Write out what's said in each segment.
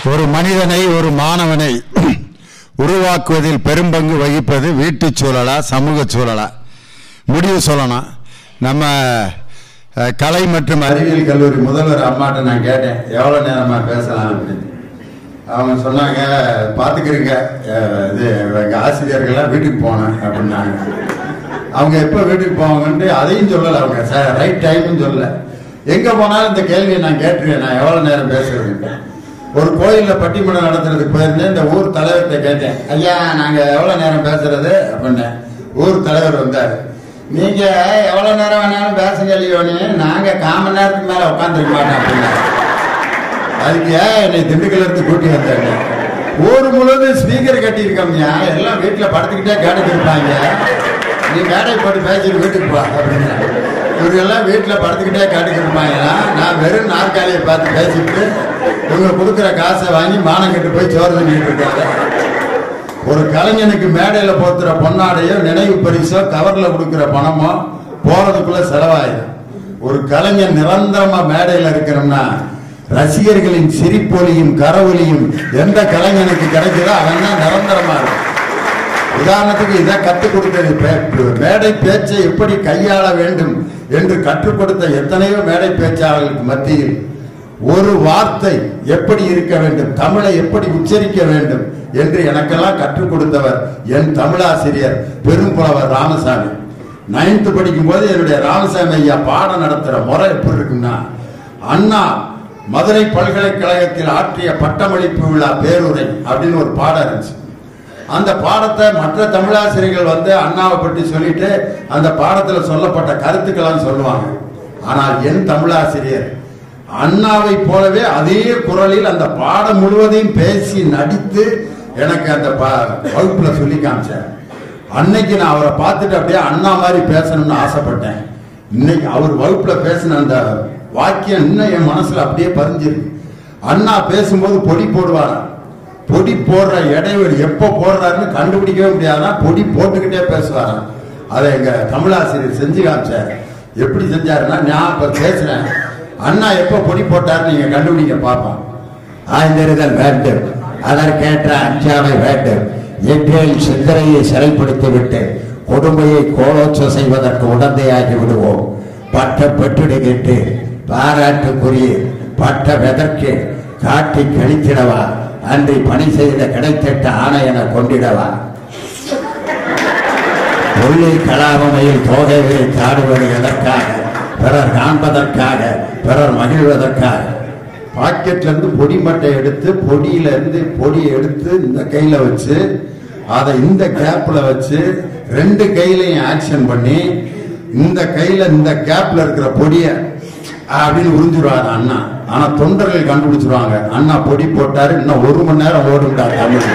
ஒரு மனிதனை ஒரு மாணவனை உருவாக்குவதில் பெரும்பங்கு வகிப்பது வீட்டுச் சூழலா சமூக சூழலா முடிவு சொல்லணும் நம்ம அஹ், கலை மற்றும் அறிவியல் கல்லூரி முதல்வர் அம்மாட்ட நான் கேட்டேன் எவ்வளோ நேரமா பேசலாம் அப்படின்னு அவங்க சொன்னாங்க பார்த்துக்கிறீங்க அஹ், இது எங்கள் ஆசிரியர்கள்லாம் வீட்டுக்கு போனேன் அப்படின்னாங்க அவங்க எப்போ வீட்டுக்கு போவாங்கன்ட்டு அதையும் சொல்லலை அவங்க சார் ரைட் டைம்னு சொல்லல எங்கே போனாலும் இந்த கேள்வியை நான் கேட்டிருக்கேன் நான் எவ்வளோ நேரம் பேசுறது ஒரு கோயிலில் பட்டிமன்றம் நடத்துறதுக்கு போயிருந்தேன் இந்த ஊர் தலைவர்கிட்ட கேட்டேன் ஐயா நாங்கள் எவ்வளோ நேரம் பேசுறது அப்படின்னேன் ஊர் தலைவர் வந்தார் நீங்க எவ்வளவு நேரம் வேணாலும் பேசுங்க இல்லையோன்னு நாங்க காமன் நேரத்துக்கு மேல உட்காந்துருக்க மாட்டோம் அப்படின்னாரு அதுக்கு ஏன் என்னை திண்டுக்கல்ல இருந்து கூட்டி வந்தாங்க ஊர் முழுவதும் ஸ்பீக்கர் கட்டியிருக்கோம்யா எல்லாம் வீட்டுல படுத்துக்கிட்டே கேட்டுட்டு இருப்பாங்க நீ மேடை போட்டு பேசிட்டு வீட்டுக்கு போ அப்படின்னு இவங்க எல்லாம் வீட்டுல படுத்துக்கிட்டே கேட்டுட்டு இருப்பாங்கன்னா நான் வெறும் நாற்காலியை பார்த்து பேசிட்டு இவங்க கொடுக்குற காசை வாங்கி மானம் கட்டு போய் சோறு தண்ணிட்டு இருக்காங்க ஒரு கலைஞனுக்கு மேடையில போத்துற பொன்னாடையோ நினைவு பரிசோ கவர்ல கொடுக்கிற பணமோ போறதுக்குள்ள செலவாயிடும் ஒரு கலைஞன் நிரந்தரமா மேடையில இருக்கிறோம்னா ரசிகர்களின் சிரிப்பொலியும் கரவொலியும் எந்த கலைஞனுக்கு கிடைக்குதோ அவன் தான் நிரந்தரமா இருக்கும் உதாரணத்துக்கு இதை கற்றுக் கொடுத்தது பே- மேடை பேச்சை எப்படி கையாள வேண்டும் என்று கற்றுக் கொடுத்த எத்தனையோ மேடை பேச்சாளர்களுக்கு மத்தியில் ஒரு வார்த்தை எப்படி இருக்க வேண்டும் தமிழை எப்படி உச்சரிக்க வேண்டும் என்று எனக்கெல்லாம் கற்றுக் கொடுத்தவர் என் தமிழாசிரியர் பெரும்புலவர் ராமசாமி நைன்த் படிக்கும் போது என்னுடைய ராமசாமி ஐயா பாடம் நடத்துற முறை எப்படி இருக்குன்னா அண்ணா மதுரை பல்கலைக்கழகத்தில் ஆற்றிய பட்டமளிப்பு விழா பேருரை அப்படின்னு ஒரு பாடம் இருந்துச்சு அந்த பாடத்தை மற்ற தமிழாசிரியர்கள் வந்து அண்ணாவை பற்றி சொல்லிட்டு அந்த பாடத்துல சொல்லப்பட்ட கருத்துக்கெல்லாம் சொல்லுவாங்க ஆனால் என் தமிழாசிரியர் அண்ணாவை போலவே அதே குரலில் அந்த பாடம் முழுவதையும் பேசி நடித்து எனக்கு அந்த ப- வகுப்புல சொல்லி காமிச்சார் அன்னைக்கு நான் அவரை பார்த்துட்டு அப்படியே அண்ணா மாதிரி பேசணும்னு ஆசைப்பட்டேன் இன்னைக்கு அவர் வகுப்புல பேசின அந்த வாக்கியம் இன்னும் என் மனசுல அப்படியே பதிஞ்சிருக்கு அண்ணா பேசும்போது பொடி போடுவாராம் பொடி போடுற இடைவெளி எப்போ போடுறாருன்னு கண்டுபிடிக்கவே முடியாதுன்னா பொடி போட்டுக்கிட்டே பேசுவாராம் அதை எங்க தமிழாசிரியர் செஞ்சு காமிச்சார் எப்படி செஞ்சாருன்னா நான் இப்ப பேசுறேன் அண்ணா எப்போ பொடி போட்டாருன்னு நீங்க கண்டுபிடிக்க பார்ப்போம் ஆய்ந்தறிதல் வேண்டும் அதற்கேற்ற அஞ்சாமை வேண்டும் எங்கேல் சிந்தனையை சிறைப்படுத்திவிட்டு கொடுமையை கோலோச்ச செய்வதற்கு உடந்தையாகி விடுவோம் பட்டம் பெற்றிடுகிட்டு பாராட்டுக்குரிய பட்ட வெதற்கு காட்டி கழித்திடவா அன்றி பணி செய்த கிடைத்திட்ட ஆணை என கொண்டிடவா கொள்ளை கலாபமையில் தோகைகளை தாடுவது எதற்காக பிறர் காண்பதற்காக பிறர் மகிழ்வதற்காக பாக்கெட்ல இருந்து பொடி மட்டை எடுத்து பொடியில இருந்து பொடியை எடுத்து இந்த கையில வச்சு அதை இந்த கேப்ல வச்சு ரெண்டு கையிலையும் ஆக்ஷன் பண்ணி இந்த கையில இந்த கேப்ல இருக்கிற பொடிய அப்படின்னு உறிஞ்சிருவாரு அண்ணா ஆனா தொண்டர்கள் கண்டுபிடிச்சிருவாங்க அண்ணா பொடி போட்டாரு இன்னும் ஒரு மணி நேரம் ஓடுங்கிறார் தமிழ்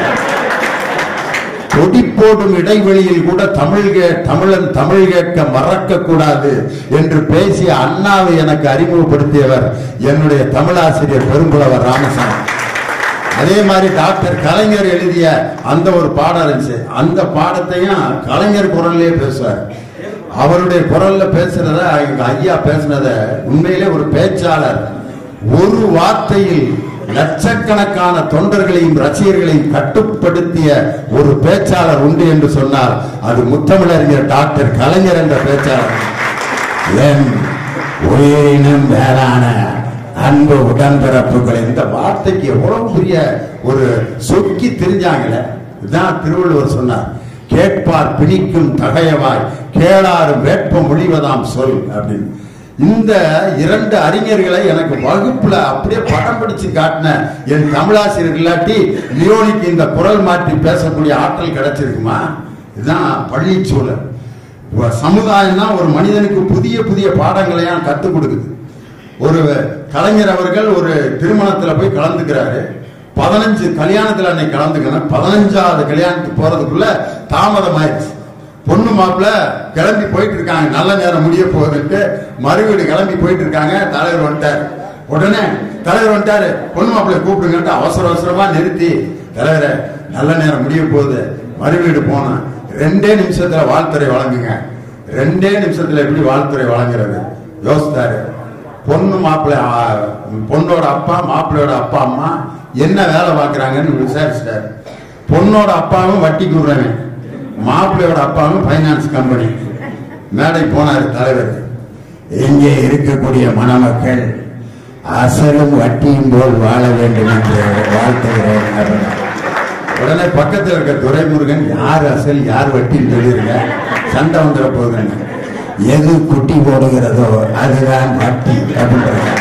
கொடி போடும் இடைவெளியில் கூட தமிழ் கே- தமிழன் தமிழ் கேட்க மறக்க கூடாது என்று பேசிய அண்ணாவை எனக்கு அறிமுகப்படுத்தியவர் என்னுடைய தமிழாசிரியர் பெரும்புலவர் ராமசாமி அதே மாதிரி டாக்டர் கலைஞர் எழுதிய அந்த ஒரு பாடம் இருந்துச்சு அந்த பாடத்தையும் கலைஞர் குரல்லே பேசுவார் அவருடைய குரல்ல பேசுறத எங்க ஐயா பேசுனத உண்மையிலே ஒரு பேச்சாளர் ஒரு வார்த்தையில் லட்சக்கணக்கான தொண்டர்களையும் ரசிகர்களையும் கட்டுப்படுத்திய ஒரு பேச்சாளர் உண்டு என்று சொன்னால் அது முத்தமிழறிஞர் டாக்டர் கலைஞர் என்ற பேச்சாளர் என் உயிரினும் மேலான அன்பு உடன்பிறப்புகளை இந்த வார்த்தைக்கு எவ்வளவு பெரிய ஒரு சொக்கி தெரிஞ்சாங்களே இதுதான் திருவள்ளுவர் சொன்னார் கேட்பார் பிணிக்கும் தகையவாய் கேளாறு வேட்ப மொழிவதாம் சொல் அப்படின்னு இந்த இரண்டு அறிஞர்களை எனக்கு வகுப்புல அப்படியே படம் பிடிச்சு காட்டின என் தமிழாசிரியர் இல்லாட்டி லியோனிக்கு இந்த குரல் மாற்றி பேசக்கூடிய ஆற்றல் கிடைச்சிருக்குமா இதுதான் பள்ளி சூழல் ஒரு சமுதாயம் தான் ஒரு மனிதனுக்கு புதிய புதிய பாடங்களையும் கற்றுக் கொடுக்குது ஒரு கலைஞர் அவர்கள் ஒரு திருமணத்துல போய் கலந்துக்கிறாரு பதினஞ்சு கல்யாணத்துல அன்னைக்கு கலந்துக்கணும் பதினஞ்சாவது கல்யாணத்துக்கு போறதுக்குள்ள தாமதம் ஆயிடுச்சு பொண்ணு மாப்பிள்ள கிளம்பி போயிட்டு இருக்காங்க நல்ல நேரம் முடிய போகுதுன்ட்டு மறுவீடு கிளம்பி போயிட்டு இருக்காங்க தலைவர் வந்துட்டார் உடனே தலைவர் வந்துட்டாரு பொண்ணு மாப்பிள்ளை கூப்பிடுங்கன்ட்டு அவசர அவசரமா நிறுத்தி தலைவரே நல்ல நேரம் முடிய போகுது மறுவீடு போனேன் ரெண்டே நிமிஷத்துல வாழ்த்துறை வழங்குங்க ரெண்டே நிமிஷத்துல எப்படி வாழ்த்துறை வழங்குறது யோசித்தாரு பொண்ணு மாப்பிள்ளை ஆ, பொண்ணோட அப்பா மாப்பிள்ளையோட அப்பா அம்மா என்ன வேலை பார்க்குறாங்கன்னு விசாரிச்சிட்டாரு பொண்ணோட அப்பாவும் வட்டிக்கு விடுறவன் மாப்பிள்ளையோட அப்பாவும் ஃபைனான்ஸ் கம்பெனி மேடை போனார் தலைவர் இங்கே இருக்கக்கூடிய மணமக்கள் அசலும் வட்டியும் போல் வாழ வேண்டும் என்று வாழ்த்துகிறேன் அப்படின்னார். உடனே பக்கத்தில் இருக்க துரைமுருகன் யார் அசல் யார் வட்டின்னு சொல்லிருங்க சண்டை வந்துட போகுதுங்க எது குட்டி போடுகிறதோ அதுதான் வட்டி அப்படின்றாங்க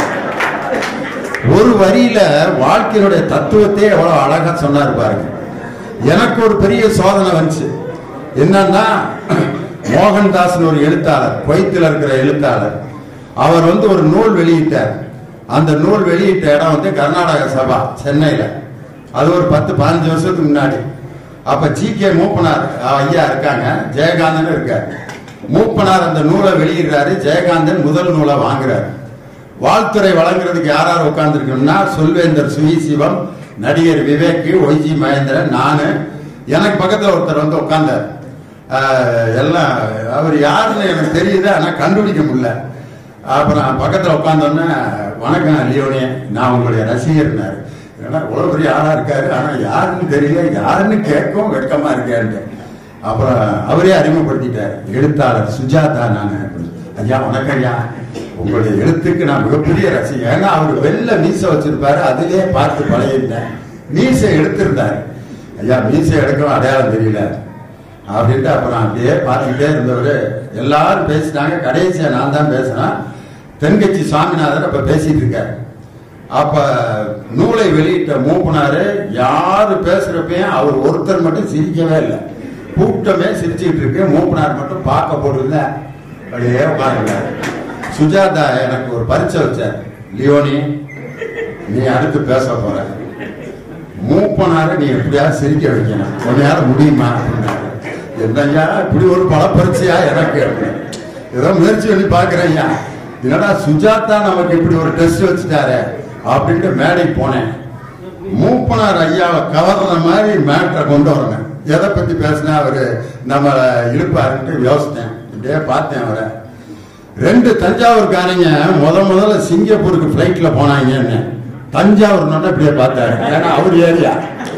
ஒரு வரியில வாழ்க்கையினுடைய தத்துவத்தை எவ்வளவு அழகா சொன்னார் பாருங்க எனக்கு ஒரு பெரிய சோதனை வந்துச்சு என்னன்னா மோகன்தாஸ்னு ஒரு எழுத்தாளர் குவைத்தில் இருக்கிற எழுத்தாளர் அவர் வந்து ஒரு நூல் வெளியிட்டார் அந்த நூல் வெளியிட்ட இடம் வந்து கர்நாடக சபா சென்னையில அது ஒரு பத்து பதினஞ்சு வருஷத்துக்கு முன்னாடி அப்ப ஜி கே மூப்பனார் ஐயா இருக்காங்க ஜெயகாந்தன் இருக்கார் மூப்பனார் அந்த நூலை வெளியிடுறாரு ஜெயகாந்தன் முதல் நூலை வாங்குறாரு வாழ்த்துறை வழங்குறதுக்கு யார் யார் உட்கார்ந்துருக்கோம்னா சொல்வேந்தர் சுயி சிவம் நடிகர் விவேக் ஒய்ஜி மகேந்திரன் நானு எனக்கு பக்கத்துல ஒருத்தர் வந்து உட்கார்ந்தார் ஆஹ், எல்லாம் அவர் யாருன்னு எனக்கு தெரியுது ஆனா கண்டுபிடிக்க முடியல அப்புறம் பக்கத்துல உட்கார்ந்தோன்னே வணக்கம் லியோனே நான் உங்களுடைய ரசிகர்னாரு ஏன்னா இவ்வளவு பெரிய ஆளா இருக்காரு ஆனா யாருன்னு தெரியல யாருன்னு கேட்கவும் வெட்கமா இருக்கேன்ட்டு அப்புறம் அவரே அறிமுகப்படுத்திட்டார் எழுத்தாளர் சுஜாதா நான் ஐயா வணக்கம் ஐயா உங்களுடைய எழுத்துக்கு நான் மிகப்பெரிய ரசிகன் ஏன்னா அவர் வெள்ள மீசை வச்சிருப்பாரு அதிலே பார்த்து பழகிட்டேன் மீசை எடுத்திருந்தாரு ஐயா மீசை எடுக்கவும் அடையாளம் தெரியல அப்படின்ட்டு அப்புறம் அப்படியே பார்த்துக்கிட்டே இருந்தவர் எல்லாரும் பேசிட்டாங்க கடைசியா நான் தான் பேசினேன் தென்கட்சி சுவாமிநாதன் அப்ப பேசிட்டு இருக்காரு அப்ப நூலை வெளியிட்ட மூப்பனாரு யாரு பேசுறப்பையும் அவர் ஒருத்தர் மட்டும் சிரிக்கவே இல்லை கூட்டமே சிரிச்சுக்கிட்டு இருக்கு மூப்பனார் மட்டும் பார்க்க போடுறதுல அப்படியே உட்காந்துருக்காரு சுஜாதா எனக்கு ஒரு பரிச்சை வச்சார் லியோனி நீ அடுத்து பேச போற மூப்பனார நீ எப்படியாவது சிரிக்க வைக்கணும் உன்னையால முடியுமா அப்படின்னாரு என்னய்யா இப்படி ஒரு பல பரிச்சையா எனக்கு அப்படின்னு. ஏதோ முயற்சி பண்ணி பாக்குறேன் ஐயா என்னடா சுஜாதா நமக்கு இப்படி ஒரு டெஸ்ட் வச்சுட்டாரு அப்படின்ட்டு மேடைக்கு போனேன் மூப்பனார் ஐயாவை கவர்ற மாதிரி மேட்டரை கொண்டு வரணும் எதை பத்தி பேசினா அவரு நம்ம இழுப்பாருன்ட்டு யோசித்தேன் இப்படியே பார்த்தேன் அவரை ரெண்டு தஞ்சாவூர்காரங்க முத முதல்ல சிங்கப்பூருக்கு ஃப்ளைட்ல போனாங்கன்னு தஞ்சாவூர் இப்படியே பார்த்தாரு ஏன்னா அவர் ஏரியா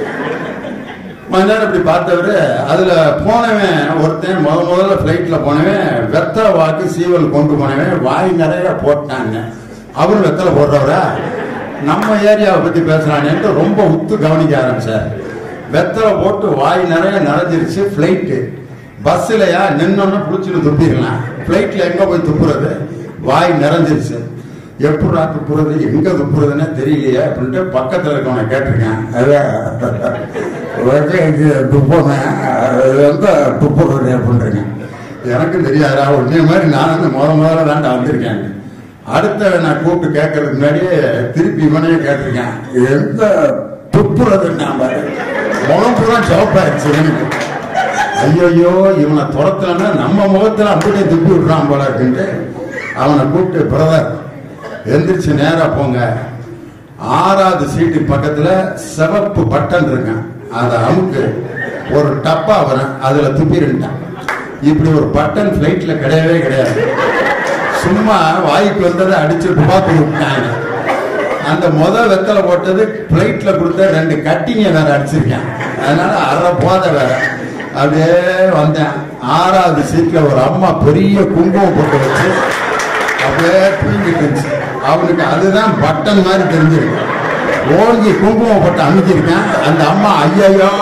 கொஞ்ச நேரம் இப்படி பார்த்தவரு அதுல போனவன் ஒருத்தன் முத முதல்ல ஃப்ளைட்ல போனவன் வெத்தலை வாக்கு சீவல் கொண்டு போனவன் வாய் நிறைய போட்டாங்க அவரும் வெத்தலை போடுறவரா நம்ம ஏரியாவை பத்தி பேசுறானேன்ட்டு ரொம்ப உத்து கவனிக்க ஆரம்பிச்சார் வெத்தலை போட்டு வாய் நிறைய நிறைஞ்சிருச்சு ஃப்ளைட்டு பஸ்லயா நின்னோன்னு புடிச்சுட்டு துப்பிடலாம் ஃப்ளைட்ல எங்க போய் துப்புறது வாய் நிறைஞ்சிருச்சு எப்படா துப்புறது எங்க துப்புறதுன்னே தெரியலையே அப்படின்ட்டு பக்கத்துல இருக்கவனை கேட்டிருக்கேன் துப்புறது அப்படின்றீங்க எனக்கும் தெரியாதா உடனே மாதிரி நானும் முத முதல்ல தாண்டா வந்திருக்கேன் அடுத்த நான் கூப்பிட்டு கேட்கறதுக்கு முன்னாடியே திருப்பி இவனையே கேட்டிருக்கேன் எந்த துப்புறதுன்னா பாரு முகம் பூரா சிவப்பாயிருச்சு இவனுக்கு ஐயோ இவனை துரத்தலன்னா நம்ம முகத்துல அப்படியே துப்பி விடுறான் போல இருக்குன்ட்டு அவனை கூப்பிட்டு பிரதர் எந்திரிச்சு நேரா போங்க ஆறாவது சீட்டு பக்கத்துல சிவப்பு பட்டன் இருக்கான் அதை அமுக்கு ஒரு டப்பா வரும் அதுல துப்பிருந்தான் இப்படி ஒரு பட்டன் பிளைட்ல கிடையவே கிடையாது சும்மா வாய்க்கு வந்ததை அடிச்சு துப்பாக்கி விட்டாங்க அந்த முத வெத்தலை போட்டது பிளைட்ல கொடுத்த ரெண்டு கட்டிங்க வேற அடிச்சிருக்கேன் அதனால அரை போத வேற அப்படியே வந்தேன் ஆறாவது சீட்ல ஒரு அம்மா பெரிய குங்குமம் போட்டு வச்சு அப்படியே தூங்கிட்டு இருந்துச்சு அவனுக்கு அதுதான் பட்டன் மாதிரி தெரிஞ்சிருக்கு ஓங்கி குங்குமம் போட்டு அமைச்சிருக்கேன் அந்த அம்மா ஐயோ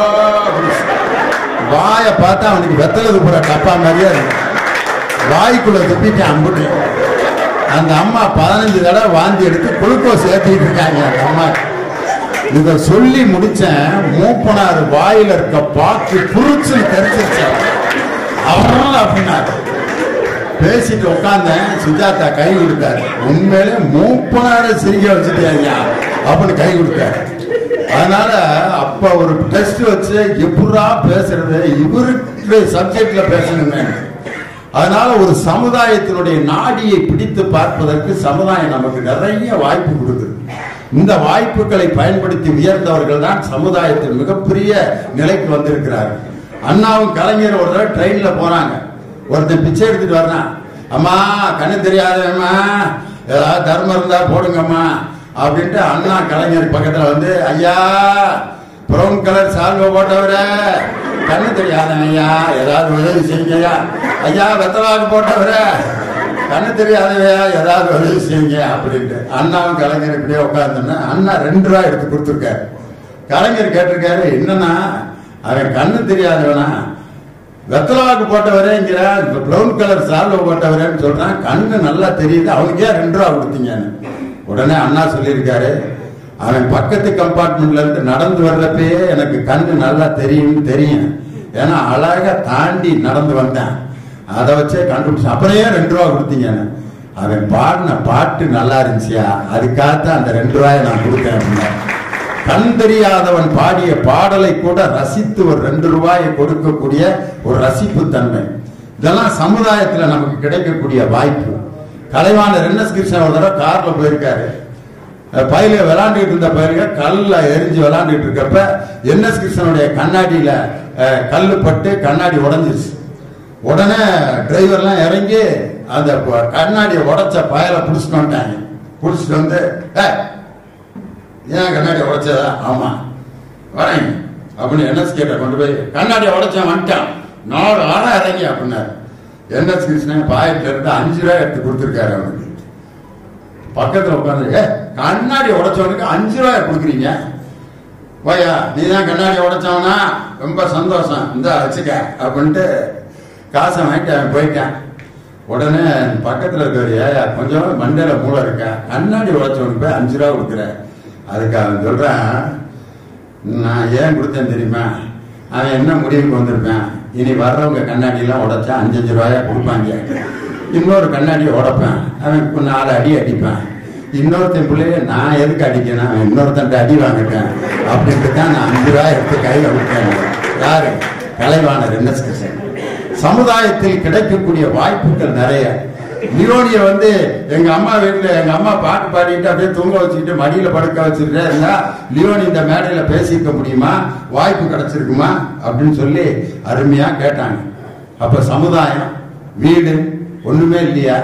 வாயை பார்த்தா அவனுக்கு வெத்தலை துப்புற டப்பா மாதிரியே இருக்கு வாய்க்குள்ள துப்பிட்டேன் அம்புட்டு அந்த அம்மா பதினஞ்சு தடவை வாந்தி எடுத்து குளுக்கோஸ் ஏற்றிட்டு இருக்காங்க அந்த அம்மா இத சொல்லி முடிச்சேன் மூப்பனார் வாயில இருக்க பாக்கு புரிச்சு தெரிஞ்சிருச்சு அவர் அப்படின்னாரு பேசிட்டு உட்கார்ந்தேன் சுஜாதா கை கொடுத்தாரு உண்மையிலே மூப்பனார சிரிக்க வச்சுட்டியா அப்படின்னு கை கொடுத்தாரு அதனால அப்ப ஒரு டெஸ்ட் வச்சு எப்படா பேசுறது இவருக்கு சப்ஜெக்ட்ல பேசணுமே அதனால ஒரு சமுதாயத்தினுடைய நாடியை பிடித்து பார்ப்பதற்கு சமுதாயம் நமக்கு நிறைய வாய்ப்பு கொடுக்குது இந்த வாய்ப்புகளை பயன்படுத்தி உயர்ந்தவர்கள் தான் சமுதாயத்தில் மிகப்பெரிய நிலைக்கு வந்திருக்கிறார்கள் அண்ணாவும் கலைஞர் ஒரு தடவை ட்ரெயின்ல போறாங்க ஒருத்தன் பிச்சை எடுத்துட்டு வர்றான் அம்மா கண்ணு தெரியாதம்மா ஏதாவது தர்மம் இருந்தா போடுங்கம்மா அப்படின்ட்டு அண்ணா கலைஞர் பக்கத்துல வந்து ஐயா ப்ரௌன் கலர் சால்வை போட்டவரே கண்ணு தெரியாத ஐயா ஏதாவது உதவி செய்யுங்க ஐயா ஐயா வெத்தலாக்கு போட்டவரே கண்ணு தெரியாதவையா ஏதாவது உதவி செய்யுங்க அப்படின்ட்டு அண்ணாவும் கலைஞர் இப்படியே உட்காந்துன்னா அண்ணா ரெண்டு ரூபா எடுத்து கொடுத்துருக்காரு கலைஞர் கேட்டிருக்காரு என்னன்னா அவன் கண்ணு தெரியாதவனா வெத்தலாக்கு போட்டவரேங்கிற ப்ரௌன் கலர் சால்வை போட்டவரேன்னு சொல்றான் கண்ணு நல்லா தெரியுது அவனுக்கே ரெண்டு ரூபா கொடுத்தீங்கன்னு உடனே அண்ணா சொல்லியிருக்காரு அவன் பக்கத்து கம்பார்ட்மெண்ட்ல இருந்து நடந்து வர்றப்பயே எனக்கு கண்ணு நல்லா தெரியும்னு தெரியும் ஏன்னா அழகா தாண்டி நடந்து வந்தேன் அதை வச்சே கண்டுபிடிச்சு அப்புறையே ரெண்டு ரூபா கொடுத்தீங்கன்னு அவன் பாடின பாட்டு நல்லா இருந்துச்சியா அதுக்காகத்தான் அந்த ரெண்டு ரூபாயை நான் கொடுத்தேன் அப்படின்னா கண் தெரியாதவன் பாடிய பாடலை கூட ரசித்து ஒரு ரெண்டு ரூபாயை கொடுக்கக்கூடிய ஒரு ரசிப்பு தன்மை இதெல்லாம் சமுதாயத்துல நமக்கு கிடைக்கக்கூடிய வாய்ப்பு கலைவாணர் என் எஸ் கிருஷ்ணன் ஒரு தடவை கார்ல போயிருக்காரு அஹ் பயில விளாண்டுட்டு இருந்த பயிலுக கல்ல எரிஞ்சு விளாண்டுட்டு இருக்கப்ப என் எஸ் கிருஷ்ணனுடைய கண்ணாடியில அஹ், கல்லு பட்டு கண்ணாடி உடைஞ்சிருச்சு உடனே டிரைவர்லாம் இறங்கி அந்த ப- கண்ணாடியை உடைச்ச பயலை பிடிச்சிட்டு வந்துட்டாங்க பிடிச்சிட்டு வந்து "ஏய், ஏன் கண்ணாடி உடைச்சதா ஆமா வரேன் அப்படின்னு என்எஸ் கேட்ட கொண்டு போய் கண்ணாடியை உடைச்சேன் வந்துட்டான் நாலு ஆறா இறங்கி அப்படின்னாரு என்எஸ் கிருஷ்ணன் பாயத்துல இருந்து அஞ்சு ரூபாய் எடுத்து கொடுத்துருக்காரு அவனுக்கு பக்கத்துல உட்காந்து ஏ கண்ணாடி உடைச்சவனுக்கு அஞ்சு ரூபாய் கொடுக்குறீங்க போயா நீ தான் கண்ணாடி உடைச்சவனா ரொம்ப சந்தோஷம் இந்த வச்சுக்க அப்படின்ட்டு காசை வாங்கிட்டு அவன் போயிட்டான் உடனே பக்கத்துல இருக்கிற ஏயா கொஞ்சம் மண்டையில மூளை இருக்கா கண்ணாடி உடைச்சவனுக்கு போய் அஞ்சு ரூபா கொடுக்குற அதுக்கு அவன் சொல்றான் நான் ஏன் கொடுத்தேன் தெரியுமா அவன் என்ன முடிவுக்கு வந்திருப்பேன் இனி வர்றவங்க கண்ணாடி எல்லாம் உடைச்சா அஞ்சஞ்சு ரூபாயா கொடுப்பாங்க இன்னொரு கண்ணாடியை உடைப்பேன் அவன் இப்ப நாலு அடி அடிப்பேன் இன்னொருத்தன் பிள்ளைய நான் எதுக்கு அடிக்கணும் அவன் இன்னொருத்தன் அடி வாங்கிட்டேன் அப்படின்ட்டு தான் நான் அஞ்சு ரூபாய் எடுத்து கையில விட்டேன் யாரு கலைவாணர் என்ன கிருஷ்ணன் சமுதாயத்தில் கிடைக்கக்கூடிய வாய்ப்புகள் நிறைய லியோனிய வந்து எங்க அம்மா வீட்டுல எங்க அம்மா பாட்டு பாடிட்டு அப்படியே தூங்க வச்சுக்கிட்டு மடியில படுக்க வச்சுக்கிட்டே இருந்தா லியோனி இந்த மேடையில பேசிக்க முடியுமா வாய்ப்பு கிடைச்சிருக்குமா அப்படின்னு சொல்லி அருமையா கேட்டாங்க அப்ப சமுதாயம் வீடு ஒண்ணுமே இல்லையா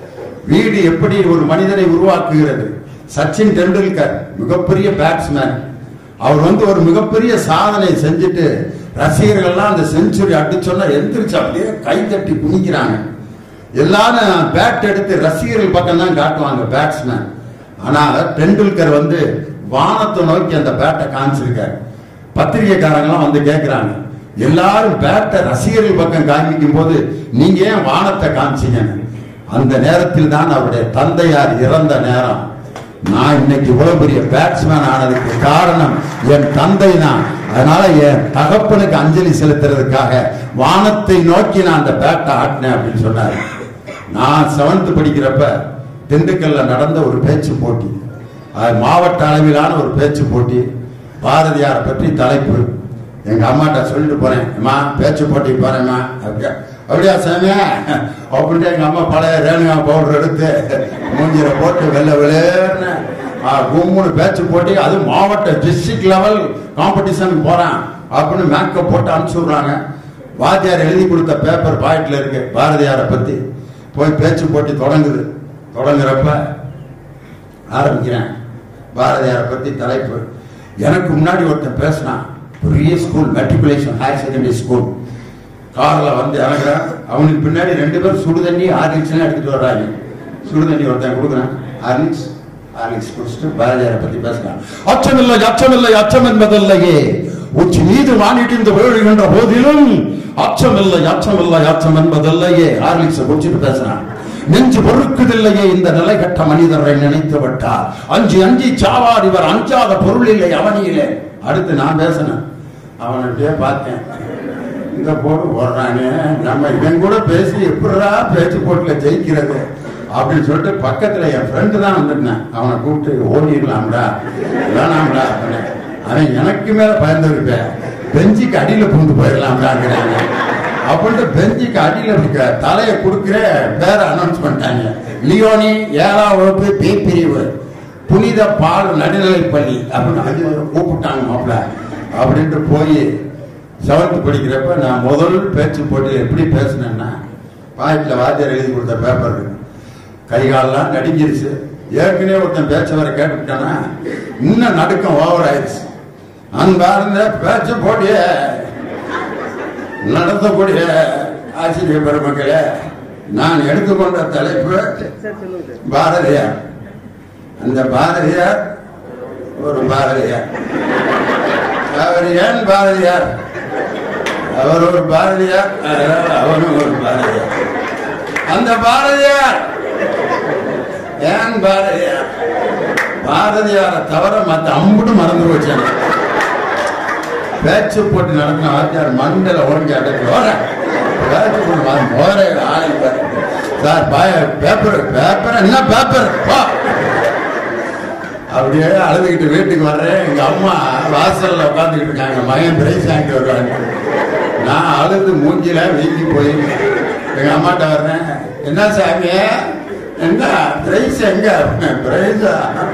வீடு எப்படி ஒரு மனிதனை உருவாக்குகிறது சச்சின் டெண்டுல்கர் மிகப்பெரிய பேட்ஸ்மேன் அவர் வந்து ஒரு மிகப்பெரிய சாதனை செஞ்சுட்டு ரசிகர்கள்லாம் அந்த செஞ்சுரி அடிச்சோன்னா எந்திரிச்சு அப்படியே கை தட்டி குனிக்கிறாங்க எல்லாரும் பேட் எடுத்து ரசிகர்கள் பக்கம் தான் காட்டுவாங்க பேட்ஸ்மேன் ஆனா டெண்டுல்கர் வந்து வானத்தை நோக்கி அந்த பேட்டை காமிச்சிருக்காரு பத்திரிகைக்காரங்களாம் வந்து கேட்கிறாங்க எல்லாரும் பேட்டை ரசிகர்கள் பக்கம் காமிக்கும் போது நீங்க ஏன் வானத்தை காமிச்சீங்கன்னு அந்த நேரத்தில் தான் அவருடைய தந்தையார் இறந்த நேரம் நான் இன்னைக்கு இவ்வளவு பெரிய பேட்ஸ்மேன் ஆனதுக்கு காரணம் என் தந்தை தான் அதனால என் தகப்பனுக்கு அஞ்சலி செலுத்துறதுக்காக வானத்தை நோக்கி நான் அந்த பேட்டை ஆட்டினேன் அப்படின்னு சொன்னாரு நான் செவன்த் படிக்கிறப்ப திண்டுக்கல்ல நடந்த ஒரு பேச்சு போட்டி அது மாவட்ட அளவிலான ஒரு பேச்சு போட்டி பாரதியாரை பற்றி தலைப்பு எங்க அம்மாட்ட சொல்லிட்டு போறேன் அம்மா பேச்சு போட்டி போறேம்மா அப்படியா அப்படியா சாமியா அப்படின்ட்டு எங்க அம்மா பழைய ரேணுகா பவுடர் எடுத்து மூஞ்சில போட்டு வெள்ளை வெள்ளேன்னு ஆ, கும்முன்னு பேச்சு போட்டி அது மாவட்ட டிஸ்ட்ரிக்ட் லெவல் காம்படிஷனுக்கு போறான் அப்படின்னு மேக்கப் போட்டு அனுப்பிச்சு விடுறாங்க வாத்தியார் எழுதி கொடுத்த பேப்பர் பாக்கெட்ல இருக்கு பாரதியாரை பத்தி போய் பேச்சு போட்டி தொடங்குது தொடங்குறப்ப ஆரம்பிக்கிறேன் பாரதியாரை பத்தி தலைப்பு எனக்கு முன்னாடி ஒருத்தன் பேசினான் பெரிய school matriculation higher secondary school கார்ல வந்து இறங்குறான் அவனுக்கு பின்னாடி ரெண்டு பேரும் சுடு தண்ணி ஹார்லிக்ஸ் எல்லாம் எடுத்துட்டு வர்றாங்க சுடு தண்ணி ஒருத்தன் கொடுக்குறான் ஹார்லிக்ஸ் ஹார்லிக்ஸ் குடிச்சிட்டு பாரதியாரை பத்தி பேசுறான் அச்சமில்லை அச்சமில்லை அச்சம் என்பதில்லையே உச்சி மீது வானிட்டு விழுகின்ற போதிலும் அச்சமில்லை அச்சமில்லை அச்சம் என்பதில்லையே ஹார்லிக்ஸ் குடிச்சிட்டு பேசுறான் நெஞ்சு பொறுக்குதில்லையே இந்த நிலை கட்ட மனிதரை நினைத்து விட்டார் அஞ்சு அஞ்சி சாவார் இவர் அஞ்சாத பொருள் இல்லை அவனியிலே அடுத்து நான் பேசினேன் அவன்கிட்டயே பார்த்தேன் இந்த போட்டு போடுறாங்க நம்ம இவன் கூட பேசி எப்படிடா பேச்சு போட்டுல ஜெயிக்கிறது அப்படின்னு சொல்லிட்டு பக்கத்துல என் ஃப்ரெண்டு தான் வந்துட்டேன் அவனை கூப்பிட்டு ஓடிடலாம்டா வேணாம்டா அப்படின்னேன். அவன் எனக்கு மேல பயந்து இருப்பேன் பெஞ்சுக்கு அடியில புகுந்து போயிடலாம்டாங்கிறாங்க அப்படின்ட்டு பெஞ்சுக்கு அடியில இருக்க தலையை கொடுக்கிற பேரை அனௌன்ஸ் பண்ணிட்டாங்க லியோனி ஏழாம் வகுப்பு பி பிரிவு புனித பால் நடுநிலைப்பள்ளி அப்படின்னு அது கூப்பிட்டாங்க மாப்பிள்ள அப்படின்ட்டு போய் செவன்த் படிக்கிறப்ப நான் முதல் பேச்சு போட்டி எப்படி பேசினேன்னா பாக்கெட்ல வாத்தியார் எழுதி கொடுத்த பேப்பர் இருக்கு கை காலெல்லாம் நடுங்கிருச்சு ஏற்கனவே ஒருத்தன் பேச்ச வர கேட்டுட்டானா இன்னும் நடுக்கம் ஓவர் ஆயிடுச்சு அன்பார்ந்த பேச்சு போட்டிய நடத்தக்கூடிய ஆசிரியர் பெருமக்களே நான் எடுத்துக்கொண்ட தலைப்பு பாரதியார் அந்த பாரதியார் ஒரு பாரதியார் அவர் ஏன் பாரதியார் அவர் ஒரு பாரதியார் அதனால அவரும் ஒரு பாரதியார் அந்த பாரதியார் ஏன் பாரதியார் பாரதியாரை தவிர மற்ற அம்புட்டு மறந்து போச்சாங்க பேச்சு போட்டி நடத்தின வாத்தியார் மண்டல ஓடி அடைக்கு ஓர பேச்சு போட்டு போற ஆளை பாரு. சார் பாய பேப்பர் பேப்பர் என்ன பேப்பர் போ அப்படியே அழுதுகிட்டு வீட்டுக்கு வர்றேன் எங்க அம்மா வாசல்ல உட்காந்துக்கிட்டு இருக்காங்க மகன் பிரைஸ் வாங்கிட்டு வருவாங்க நான் அழுது மூஞ்சில வீங்கி போய் எங்க அம்மாட்ட வர்றேன் என்ன சாமி என்ன பிரைஸ் எங்க பிரைஸா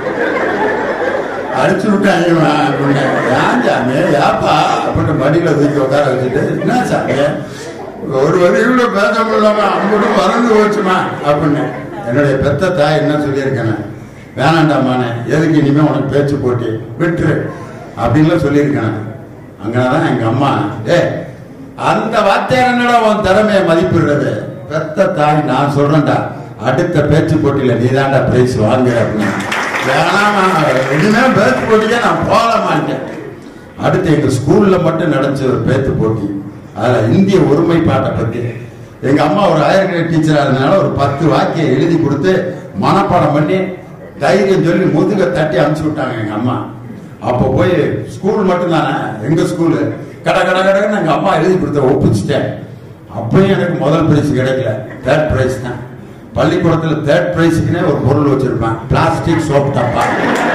அடிச்சு விட்டாங்க இவன் அப்படின்னு ஏன் சாமி ஏப்பா அப்படின்னு மடியில தூக்கி உட்கார வச்சுட்டு என்ன சாமி ஒரு வரி கூட பேச முடியாம அம்புட்டு மறந்து போச்சுமா அப்படின்னு என்னுடைய பெத்த தாய் என்ன சொல்லியிருக்கேன் வேணாண்டாமானே எதுக்கு இனிமே உனக்கு பேச்சு போட்டி விட்டுரு அப்படின்லாம் சொல்லியிருக்கேன் அங்கதான் எங்க அம்மா ஏ அந்த வார்த்தையார் என்னடா உன் திறமைய மதிப்பிடுறது பெத்த தாய் நான் சொல்றேன்டா அடுத்த பேச்சு போட்டியில நீதான்டா பிரைஸ் வாங்குற அப்படின்னு வேணாமா இனிமே பேச்சு போட்டிக்கே நான் போக மாட்டேன் அடுத்து எங்க ஸ்கூல்ல மட்டும் நடந்துச்சு ஒரு பேச்சு போட்டி அதுல இந்திய ஒருமைப்பாட்டை பத்தி எங்க அம்மா ஒரு ஹையர் கிரேட் டீச்சரா இருந்தனால ஒரு பத்து வாக்கியம் எழுதி கொடுத்து மனப்பாடம் பண்ணி தைரியம் சொல்லி முதுக தட்டி அனுப்பிச்சு விட்டாங்க எங்க அம்மா அப்போ போய் ஸ்கூல் மட்டும் தானே எங்க ஸ்கூலு கட கட கடன்னு எங்க அம்மா எழுதி கொடுத்த ஒப்பிச்சிட்டேன் அப்பயும் எனக்கு முதல் பிரைஸ் கிடைக்கல தேர்ட் பிரைஸ் தான் பள்ளிக்கூடத்துல தேர்ட் பிரைஸுக்குனே ஒரு பொருள் வச்சிருப்பேன் பிளாஸ்டிக் சோப் டப்பா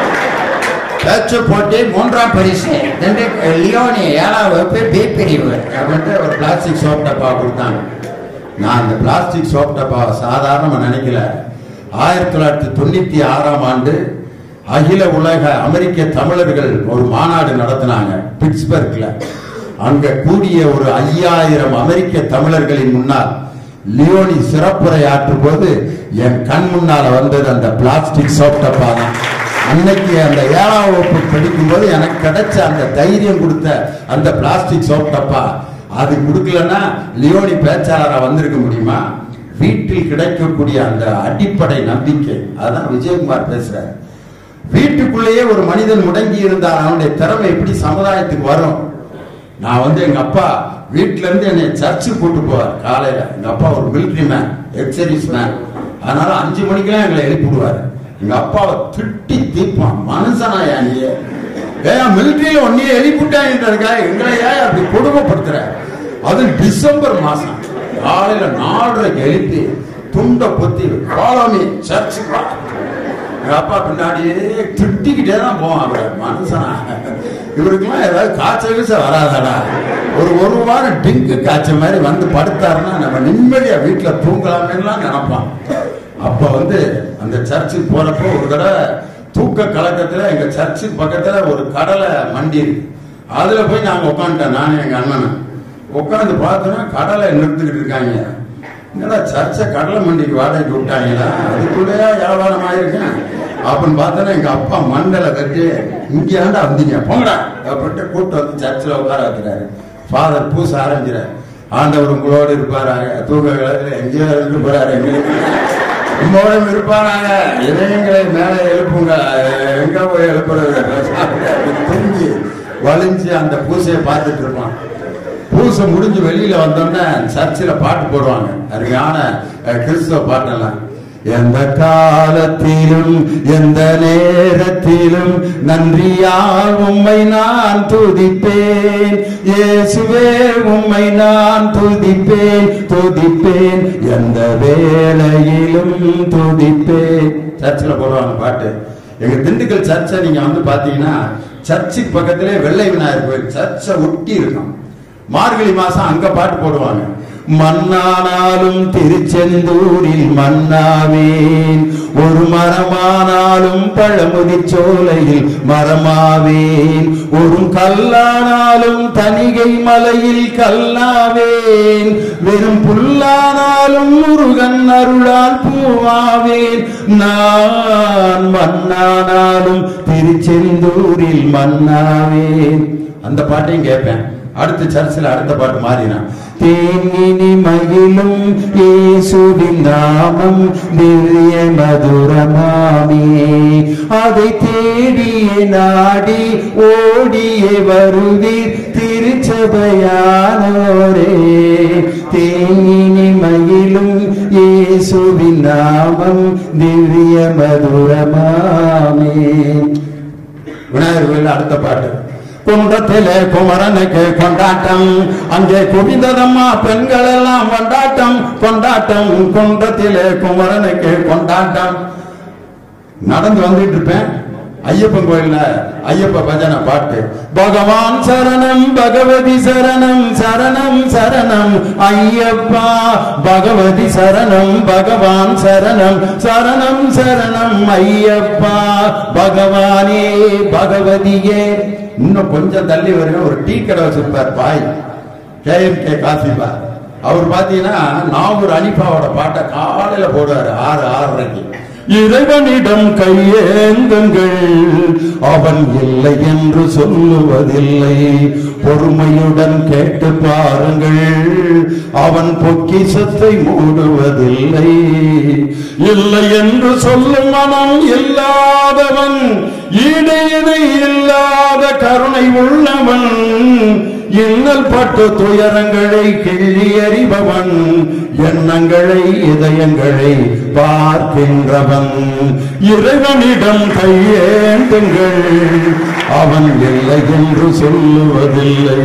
பேச்சு போட்டி மூன்றாம் பரிசு ரெண்டு லியோனி ஏழாம் வகுப்பு பி பிரிவு அப்படின்ட்டு ஒரு பிளாஸ்டிக் சோப் டப்பா கொடுத்தாங்க நான் அந்த பிளாஸ்டிக் சோப் டப்பாவை சாதாரணமா நினைக்கல ஆயிரத்தி தொள்ளாயிரத்தி தொண்ணூத்தி ஆறாம் ஆண்டு அகில உலக அமெரிக்க தமிழர்கள் ஒரு மாநாடு நடத்தினாங்க பிட்ஸ்பர்க்ல அங்க கூடிய ஒரு ஐயாயிரம் அமெரிக்க தமிழர்களின் முன்னால் லியோனி சிறப்புரையாற்றும் போது என் கண் முன்னால வந்தது அந்த பிளாஸ்டிக் சோப் டப்பா தான் அன்னைக்கு அந்த ஏழாம் வகுப்பு படிக்கும்போது எனக்கு கிடைச்ச அந்த தைரியம் கொடுத்த அந்த பிளாஸ்டிக் சோப் டப்பா அது கொடுக்கலன்னா லியோனி பேச்சாளரா வந்திருக்க முடியுமா வீட்டில் கிடைக்கக்கூடிய அந்த அடிப்படை நம்பிக்கை அதான் விஜயகுமார் பேசுறாரு வீட்டுக்குள்ளேயே ஒரு மனிதன் முடங்கி இருந்தால் அவனுடைய திறமை எப்படி சமுதாயத்துக்கு வரும் நான் வந்து எங்க அப்பா வீட்ல இருந்து என்னை சர்ச்சுக்கு கூட்டு போவார் காலையில எங்க அப்பா ஒரு மிலிட்டரி மேன் எக்ஸர்வீஸ் மேன் அதனால அஞ்சு மணிக்கெல்லாம் எங்களை எழுப்பிடுவாரு எங்க அப்பாவை திட்டி தீர்ப்பான் மனுஷனா நீ ஏன் மிலிட்டரியில ஒன்னையே எழுப்பிட்டாங்கிறதுக்காக எங்களை ஏன் அப்படி கொடுமைப்படுத்துற அது டிசம்பர் மாசம் காலையில நாலரைக்கு எழுப்பி துண்டை பொத்தி காலமி சர்ச்சுக்கு வா எங்க அப்பா பின்னாடியே திட்டிக்கிட்டே தான் போவான் அவர் மனுஷனா இவருக்கெல்லாம் ஏதாவது காய்ச்சல் கீச்சல் வராதாடா ஒரு ஒரு வாரம் டிங்கு காய்ச்சல் மாதிரி வந்து படுத்தாருன்னா நம்ம நிம்மதியா வீட்டுல தூங்கலாமேலாம் நினைப்பான் அப்ப வந்து அந்த சர்ச்சுக்கு போறப்போ ஒரு தடவை தூக்க கலக்கத்துல எங்க சர்ச்சுக்கு பக்கத்துல ஒரு கடலை மண்டி இருக்கு அதுல போய் நாங்க உட்காந்துட்டோம் நானும் எங்க அண்ணனும் உட்காந்து பார்த்தோன்னா கடலை நிறுத்துக்கிட்டு இருக்காங்க என்னடா சர்ச்சை கடலை மண்டிக்கு வாடகைக்கு விட்டாங்களா அதுக்குள்ளேயா வியாபாரம் ஆயிருக்கேன் அப்படின்னு பார்த்தோன்னா எங்க அப்பா மண்டல கட்டி இங்க ஏன்டா வந்தீங்க போங்கடா அப்படின்ட்டு கூட்டு வந்து சர்ச்சில் உட்கார வைக்கிறாரு ஃபாதர் பூச ஆரம்பிக்கிறார் ஆண்டவர் உங்களோடு இருப்பாராங்க தூக்க காலத்துல எங்கேயோ இருந்து போறாரு எங்களுக்கு உங்களோடும் இருப்பாராங்க இதயங்களை மேலே எழுப்புங்க எங்க போய் எழுப்புறது தூங்கி வலிஞ்சு அந்த பூசையை பார்த்துட்டு இருப்பான் பூசை முடிஞ்சு வெளியில வந்தோடனே சர்ச்சில் பாட்டு போடுவாங்க அருமையான அஹ், கிறிஸ்துவ பாட்டெல்லாம் எந்த காலத்திலும் எந்த நேரத்திலும் நன்றியால் உம்மை நான் துதிப்பேன் இயேசுவே உம்மை நான் துதிப்பேன் துதிப்பேன் எந்த வேளையிலும் துதிப்பேன் சர்ச்சில் போடுவாங்க பாட்டு எங்க திண்டுக்கல் சர்ச்சை நீங்க வந்து பாத்தீங்கன்னா சர்ச்சுக்கு பக்கத்திலே வெள்ளை விநாயகர் கோயில் சர்ச்சை ஒட்டி இருக்கும் மார்கழி மாசம் அங்க பாட்டு போடுவாங்க மண்ணானாலும் திருச்செந்தூரில் மண்ணாவேன் ஒரு மரமானாலும் பழமுதி சோலையில் மரமாவேன் ஒரு கல்லானாலும் தனிகை மலையில் கல்லாவேன் வெறும் புல்லானாலும் முருகன் அருளால் பூவாவேன் நான் மண்ணானாலும் திருச்செந்தூரில் மண்ணாவேன் அந்த பாட்டையும் கேட்பேன் அடுத்த சர்ச்சில் அடுத்த பாட்டு மாறினான் தேங்கினி மகிழும் இயேசுவின் நாமம் திவ்ய மதுரமாமே அதை தேடிய நாடி ஓடிய வருவீர் திருச்சபையானோரே தேங்கினி மகிழும் இயேசுவின் நாமம் திவ்ய மதுரமாமே விநாயகர் கோயில் அடுத்த பாட்டு குன்றத்திலே குமரனுக்கு கொண்டாட்டம் அங்கே குவிந்ததம்மா பெண்கள் எல்லாம் கொண்டாட்டம் கொண்டாட்டம் குன்றத்திலே குமரனுக்கு கொண்டாட்டம் நடந்து வந்துட்டு இருப்பேன் ஐயப்பன் கோயில்ல ஐயப்ப பஜனை பாட்டு பகவான் சரணம் பகவதி சரணம் சரணம் சரணம் ஐயப்பா பகவதி சரணம் பகவான் சரணம் சரணம் சரணம் ஐயப்பா பகவானே பகவதியே இன்னும் கொஞ்சம் தள்ளி வருங்க ஒரு டீ கடை வச்சிருப்பார் பாய் கேஎம் கே காசிபா அவர் பாத்தீங்கன்னா நாகூர் அனிபாவோட பாட்டை காலையில போடுவாரு ஆறு ஆறரைக்கு இறைவனிடம் கையேந்துங்கள் அவன் இல்லை என்று சொல்லுவதில்லை பொறுமையுடன் கேட்டு பாருங்கள் அவன் பொக்கிசத்தை மூடுவதில்லை இல்லை என்று சொல்லும் மனம் இல்லாதவன் ஈடு இணை இல்லாத கருணை உள்ளவன் இன்னல் பட்டு துயரங்களை கிள்ளி எறிபவன் எண்ணங்களை இதயங்களை பார்க்கின்றவன் இறைவனிடம் கையேந்துங்கள் அவன் இல்லை என்று சொல்லுவதில்லை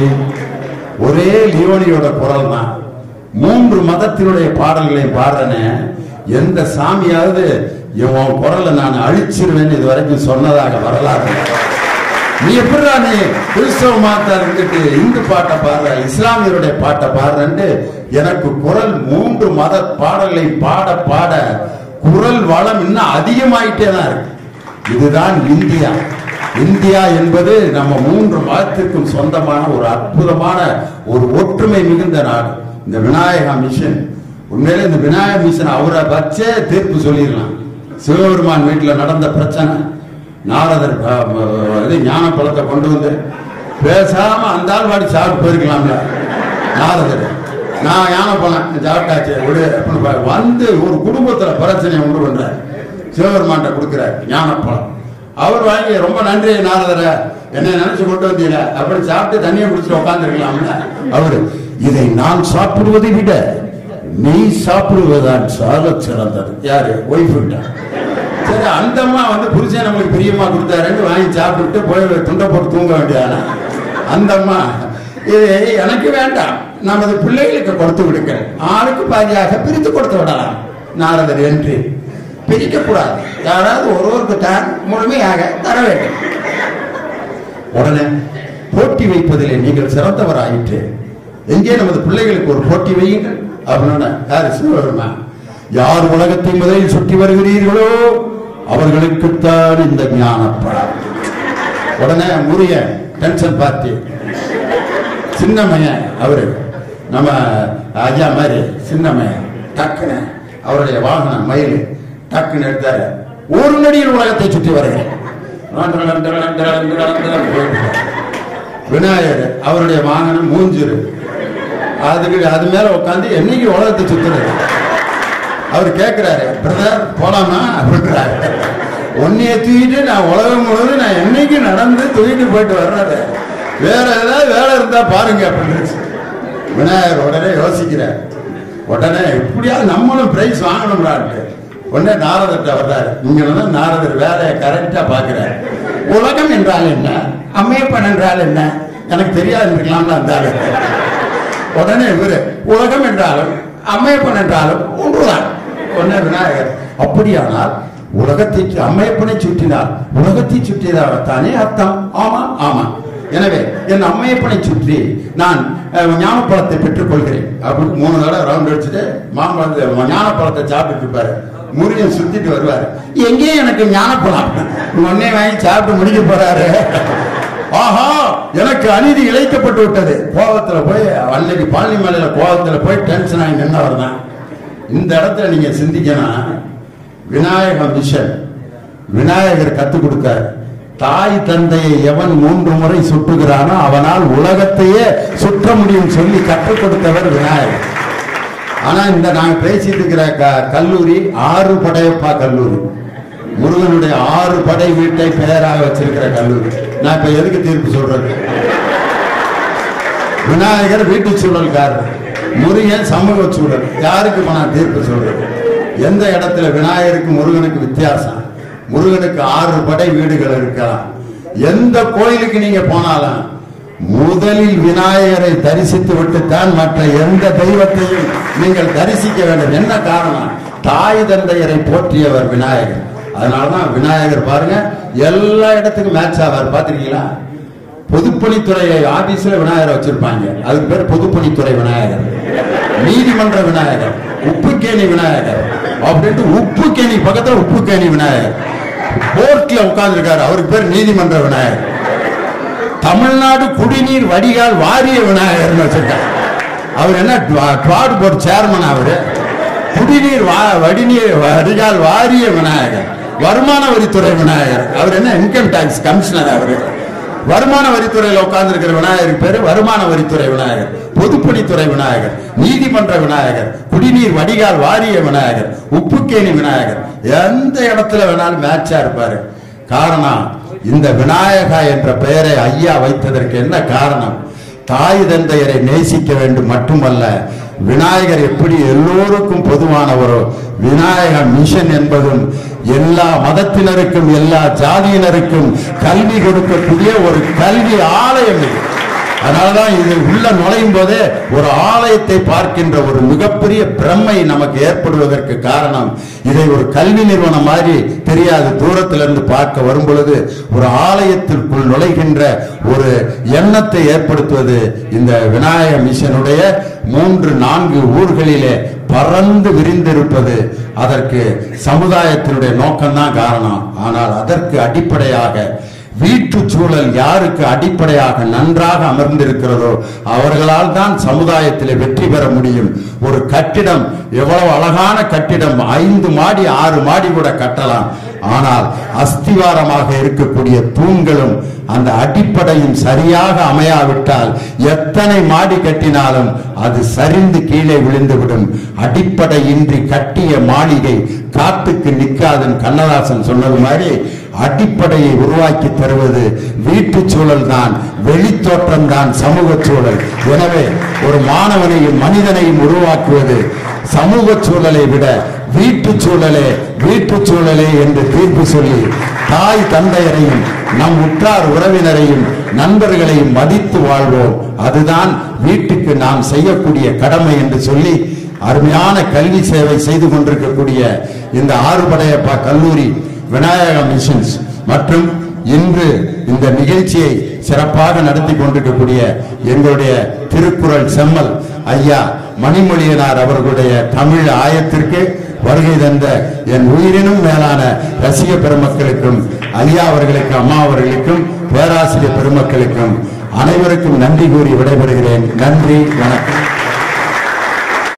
ஒரே லியோனியோட குரல் தான் மூன்று மதத்தினுடைய பாடல்களை பாடுறனே எந்த சாமியாவது இவன் குரலை நான் அழிச்சிருவேன்னு இது வரைக்கும் சொன்னதாக வரலாறு இல்லை. நீ எப்படிடா நீ கிறிஸ்தவ மாத்தா இருந்துட்டு இந்து பாட்டை பாடுற இஸ்லாமியருடைய பாட்டை பாடுறன்ட்டு எனக்கு குரல் மூன்று மத பாடல்களை பாட பாட குரல் வளம் இன்னும் அதிகமாயிட்டே தான் இருக்கு இதுதான் இந்தியா இந்தியா என்பது நம்ம மூன்று மதத்திற்கும் சொந்தமான ஒரு அற்புதமான ஒரு ஒற்றுமை மிகுந்த நாடு இந்த விநாயகா மிஷன் உண்மையிலே இந்த விநாயக மிஷன் அவரை வச்சே தீர்ப்பு சொல்லிடலாம் சிவபெருமான் வீட்டில் நடந்த பிரச்சனை நாரதர் அஹ், அஹ், இது ஞான பழத்தை கொண்டு வந்து பேசாம அந்த ஆள் வாடி சாப்பிட்டு போயிருக்கலாம்ல நாரதர் நான் ஞான பழம் சாப்பிட்டாச்சு விடு அப்படின்னு பா- வந்து ஒரு குடும்பத்துல பிரச்சனையை உண்டு பண்றாரு சிவபெருமான்ட்ட கொடுக்குறாரு ஞான பழம் அவர் வாங்கி ரொம்ப நன்றி நாரதர என்னை நினைச்சு கொண்டு வந்தீங்க அப்படி சாப்பிட்டு தண்ணியை குடிச்சிட்டு உட்காந்துருக்கலாம்ல அவரு இதை நான் சாப்பிடுவதை விட நீ சாப்பிடுவதுதான் சால சிறந்தது யாரு ஒய்ஃப் சரி அந்த அம்மா வந்து புருஷன் நம்மளுக்கு பிரியமா கொடுத்தாருன்னு வாங்கி சாப்பிட்டு போய் துண்டை போட்டு தூங்க வேண்டியதான அந்த அம்மா இது எனக்கு வேண்டாம் நமது பிள்ளைகளுக்கு கொடுத்து விடுங்க ஆளுக்கு பாதியாக பிரித்து கொடுத்து விடலாம் நாரதர் என்று பிரிக்க கூடாது யாராவது ஒருவருக்கு தான் முழுமையாக தர வேண்டும் உடனே போட்டி வைப்பதிலே நீங்கள் சிறந்தவராயிற்று எங்கே நமது பிள்ளைகளுக்கு ஒரு போட்டி வையுங்கள் அப்படின்னு யாரு சிவபெருமா யார் உலகத்தை முதலில் சுற்றி வருகிறீர்களோ அவர்களுக்குத்தான் இந்த ஞானப்படம் உடனே முருக டென்ஷன் பார்ட்டி சின்னமையன் அவரு நம்ம ஐயா மாதிரி சின்னமையன் டக்குன்னு அவருடைய வாகனம் மயில் டக்குன்னு எடுத்தாரு ஒரு நடிகர் உலகத்தை சுற்றி வருகிறேன் விநாயகர் அவருடைய வாகனம் மூஞ்சிரு அதுக்கு அது மேல உட்காந்து என்னைக்கு உலகத்தை சுத்துறது அவர் கேட்கிறாரு பிரதர் போலாமா அப்படின்றாரு உன்னைய தூக்கிட்டு நான் உலகம் முழுவதும் நான் என்னைக்கு நடந்து தூக்கிட்டு போயிட்டு வர்றாரு வேற ஏதாவது வேலை இருந்தா பாருங்க அப்படின்னு விநாயகர் உடனே யோசிக்கிறார் உடனே எப்படியாவது நம்மளும் பிரைஸ் வாங்கணும்டான்ட்டு உடனே நாரதர்கிட்ட வர்றாரு இங்க வந்து நாரதர் வேலையை கரெக்டா பாக்குறாரு உலகம் என்றால் என்ன அம்மையப்பன் என்றால் என்ன எனக்கு தெரியாது இருக்கலாம்னு அந்த ஆளு. உடனே இவரு உலகம் என்றாலும் அம்மையப்பன் என்றாலும் ஒன்றுதான் உடனே விநாயகர் அப்படியானால் உலகத்தை சு- அம்மையப்பனை சுற்றினார் உலகத்தை சுற்றியதாகத்தானே அர்த்தம் ஆமா ஆமா எனவே என் அம்மையப்பனை சுற்றி நான் அஹ், ஞானப்பழத்தை பெற்றுக் கொள்கிறேன் அப்படின்னு மூணு தடவை ரவுண்ட் அடிச்சுட்டு மாம்பழத்தை ஞானப்பழத்தை சாப்பிட்டுட்டு இருப்பாரு முருகன் சுத்திட்டு வருவாரு எங்கேயும் எனக்கு ஞானப்பழம் உடனே வாங்கி சாப்பிட்டு முடிக்க போறாரு ஆஹா எனக்கு அநீதி இழைக்கப்பட்டு விட்டது கோபத்துல போய் அன்னைக்கு பழனி மலையில கோபத்துல போய் டென்ஷன் ஆகி நின்றவர் தான் இந்த இடத்துல நீங்க சிந்திக்கணும் விநாயக மிஷன் விநாயகர் கத்துக் கொடுத்தார் தாய் தந்தையை எவன் மூன்று முறை சுட்டுகிறானோ அவனால் உலகத்தையே சுற்ற முடியும் சொல்லி கற்றுக் கொடுத்தவர் விநாயகர் ஆனா இந்த நாங்க பேசிட்டு இருக்கிற க- கல்லூரி ஆறு படையப்பா கல்லூரி முருகனுடைய ஆறு படை வீட்டை பெயராக வச்சிருக்கிற கல்லூரி நான் இப்ப எதுக்கு தீர்ப்பு சொல்றது விநாயகர் வீட்டு சூழல்காரர் முருகன் சமூக சூழல் யாருக்கு இப்ப நான் தீர்ப்பு சொல்றது எந்த இடத்துல விநாயகருக்கு முருகனுக்கு வித்தியாசம் முருகனுக்கு ஆறு படை வீடுகள் இருக்கலாம் எந்த கோயிலுக்கு நீங்க போனாலும் முதலில் விநாயகரை தரிசித்து விட்டுத்தான் மற்ற எந்த தெய்வத்தையும் நீங்கள் தரிசிக்க வேண்டும் என்ன காரணம் தாய் தந்தையரை போற்றியவர் விநாயகர் அதனாலதான் விநாயகர் பாருங்க எல்லா இடத்துக்கும் மேட்ச் ஆவார் பாத்திருக்கீங்களா பொதுப்பணித்துறை ஆபீஸ்ல விநாயகரை வச்சிருப்பாங்க அதுக்கு பேர் பொதுப்பணித்துறை விநாயகர் நீதிமன்ற விநாயகர் உப்புக்கேணி விநாயகர் அப்படின்ட்டு உப்புக்கேணி பக்கத்துல உப்புக்கேணி விநாயகர் கோர்ட்ல உட்கார்ந்துருக்காரு அவருக்கு பேர் நீதிமன்ற விநாயகர் தமிழ்நாடு குடிநீர் வடிகால் வாரிய விநாயகர்னு வச்சிருக்காரு அவர் என்ன ட்வார்டு போர்டு சேர்மன் அவரு குடிநீர் வா- வடிநீர் வடிகால் வாரிய விநாயகர் வருமான வரித்துறை விநாயகர் அவர் என்ன இன்கம் டாக்ஸ் கமிஷனர் அவரு வருமான வரித்துறையில உட்கார்ந்து இருக்கிற விநாயகருக்கு பேரு வருமான வரித்துறை விநாயகர் பொதுப்பணித்துறை விநாயகர் நீதிமன்ற விநாயகர் குடிநீர் வடிகால் வாரிய விநாயகர் உப்புக்கேணி விநாயகர் எந்த இடத்துல வேணாலும் மேட்சா இருப்பாரு காரணம் இந்த விநாயகா என்ற பெயரை ஐயா வைத்ததற்கு என்ன காரணம் தாய் தந்தையரை நேசிக்க வேண்டும் மட்டுமல்ல விநாயகர் எப்படி எல்லோருக்கும் பொதுவானவரோ விநாயக மிஷன் என்பதும் எல்லா மதத்தினருக்கும் எல்லா ஜாதியினருக்கும் கல்வி கொடுக்கக்கூடிய ஒரு கல்வி ஆலயம் இது அதனாலதான் இது உள்ள நுழையும் போதே ஒரு ஆலயத்தை பார்க்கின்ற ஒரு மிகப்பெரிய பிரமை நமக்கு ஏற்படுவதற்கு காரணம் இதை ஒரு கல்வி நிறுவனம் மாதிரி தெரியாது தூரத்துல இருந்து பார்க்க வரும் பொழுது ஒரு ஆலயத்திற்குள் நுழைகின்ற ஒரு எண்ணத்தை ஏற்படுத்துவது இந்த விநாயக மிஷனுடைய மூன்று நான்கு ஊர்களிலே பறந்து விரிந்திருப்பது அதற்கு சமுதாயத்தினுடைய நோக்கம்தான் காரணம் ஆனால் அதற்கு அடிப்படையாக வீட்டு சூழல் யாருக்கு அடிப்படையாக நன்றாக அமர்ந்திருக்கிறதோ அவர்களால் தான் சமுதாயத்தில் வெற்றி பெற முடியும் ஒரு கட்டிடம் எவ்வளவு அழகான கட்டிடம் ஐந்து மாடி ஆறு மாடி கூட கட்டலாம் ஆனால் அஸ்திவாரமாக இருக்கக்கூடிய தூண்களும் அந்த அடிப்படையும் சரியாக அமையாவிட்டால் எத்தனை மாடி கட்டினாலும் அது சரிந்து கீழே விழுந்துவிடும் அடிப்படையின்றி கட்டிய மாளிகை காத்துக்கு நிற்காதன் கண்ணதாசன் சொன்னது மாதிரி அடிப்படையை உருவாக்கி தருவது வீட்டு சூழல் தான் வெளித்தோற்றம் தான் சமூக சூழல் எனவே ஒரு மாணவனையும் மனிதனையும் உருவாக்குவது சமூக சூழலை விட வீட்டு சூழலே வீட்டு சூழலே என்று தீர்ப்பு சொல்லி தாய் தந்தையரையும் நம் உற்றார் உறவினரையும் நண்பர்களையும் மதித்து வாழ்வோம் அதுதான் வீட்டுக்கு நாம் செய்யக்கூடிய கடமை என்று சொல்லி அருமையான கல்வி சேவை செய்து கொண்டிருக்கக்கூடிய இந்த ஆறுபடையப்பா கல்லூரி விநாயக மிஷன்ஸ் மற்றும் இன்று இந்த நிகழ்ச்சியை சிறப்பாக நடத்தி கொண்டிருக்கக்கூடிய எங்களுடைய திருக்குறள் செம்மல் ஐயா மணிமொழியனார் அவர்களுடைய தமிழ் ஆயத்திற்கு வருகை தந்த என் உயிரினும் மேலான ரசிக பெருமக்களுக்கும் ஐயா அவர்களுக்கும் அம்மா அவர்களுக்கும் பேராசிரியர் பெருமக்களுக்கும் அனைவருக்கும் நன்றி கூறி விடைபெறுகிறேன் நன்றி வணக்கம்